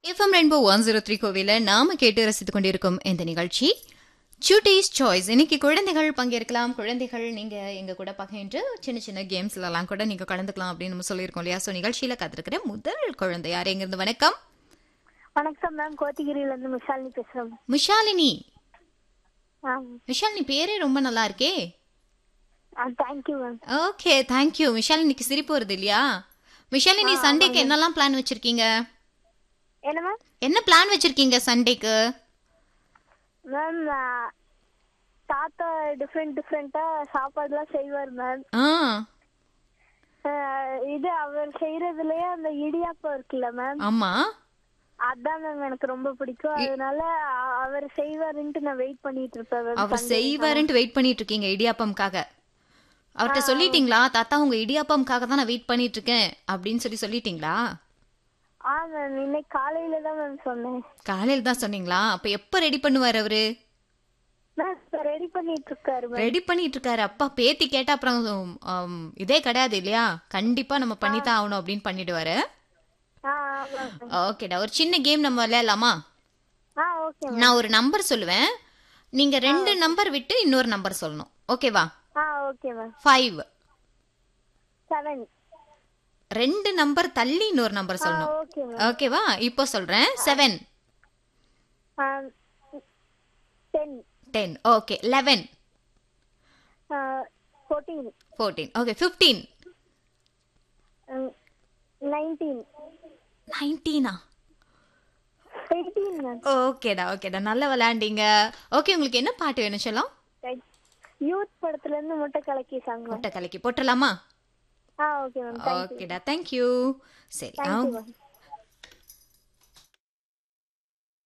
FM rainbow one zero three கோவில நாம கேட்டு ரசித்துக் கொண்டிருக்கும் இந்த நிகழ்ச்சி சுட்டீஸ் சாய்ஸ் இன்னைக்கு குழந்தைகள் பங்கேற்கலாம் குழந்தைகள் நீங்க எங்க கூட பகிர்ந்து சின்ன சின்ன கேம்ஸ்ல எல்லாம் கூட நீங்க கலந்துக்கலாம் அப்படின்னு நம்ம சொல்லியிருக்கோம் இல்லையா ஸோ நிகழ்ச்சியில காத்திருக்கிற முதல் குழந்தை யார் எங்கிருந்து வணக்கம் வணக்கம் மேம் கோத்தகிரியில இருந்து மிஷாலினி பேசுறேன் மிஷாலினி ஆ மிஷாலினி பேரே ரொம்ப நல்லா இருக்கே தேங்க்யூ மேம் ஓகே தேங்க்யூ மிஷாலினிக்கு சிரிப்பு வருது இல்லையா மிஷாலினி சண்டேக்கு என்னெல்லாம் பிளான் வச்சிருக்கீங்க என்ன மேம் என்ன பிளான் வச்சிருக்கீங்க சண்டேக்கு மேம் தாத்தா டிஃப்ரெண்ட் டிஃப்ரெண்டா சாப்பாடுலாம் செய்வார் மேம் ஆ இது அவர் செய்யறதுலயே அந்த இடியாப்பம் இருக்குல்ல மேம் ஆமா அதான் மேம் எனக்கு ரொம்ப பிடிக்கும் அதனால அ- அவர் செய்வாருன்ட்டு நான் வெயிட் பண்ணிட்டு இருப்பேன் மேம் அவர் செய்வாருன்ட்டு வெயிட் பண்ணிட்டு இருக்கீங்க இடியாப்பம்காக அவர்கிட்ட சொல்லிட்டீங்களா தாத்தா உங்க இடியாப்பம்காக தான் நான் வெயிட் பண்ணிட்டு இருக்கேன் அப்படின்னு சொல்லி சொல்லிட்டீங்களா ஆ மேம் இன்னைக்கு காலையில தான் மேம் சொன்னேன் காலையில தான் சொன்னீங்களா அப்ப எப்ப ரெடி பண்ணுவார் அவரு மேம் ரெடி பண்ணிட்டு இருக்காரு மேம் ரெடி பண்ணிட்டு இருக்காரு அப்பா பேத்தி கேட்டா அப்புறம் ஆம், இதே கிடையாது இல்லையா கண்டிப்பா நம்ம பண்ணித்தான் ஆகணும் அப்படின்னு பண்ணிடுவாரு ஆ ஆமா மேம் ஓகேடா ஒரு சின்ன கேம் நம்ம விளையாடலாமா ஆ ஓகே மேம் நான் ஒரு நம்பர் சொல்லுவேன் நீங்க ரெண்டு நம்பர் விட்டு இன்னொரு நம்பர் சொல்லணும் ஓகேவா ஆ ஓகே மேம் ஃபைவ் செவன் ரெண்டு நம்பர் தள்ளி இன்னொரு நம்பர் ஆ சொல்லணும் ஓகே மேம் ஓகேவா இப்போ சொல்றேன் seven ten ten okay eleven fourteen fourteen okay fifteen nineteen நைன்டீனா எயிட்டீன் மேம் ஓகேடா ஓகேடா நல்லா விளையாண்டீங்க ஓகே உங்களுக்கு என்ன பாட்டு வேணும் சொல்லும் யூத் படத்துல இருந்து முட்டை கலக்கி சாங் மேம் முட்டை கலக்கி போட்டுடலாமா ஆ ஓகே மேம் தேங்க்யூ ஓகேடா தேங்க்யூ சரி Thank you, அவங்க- ma'am.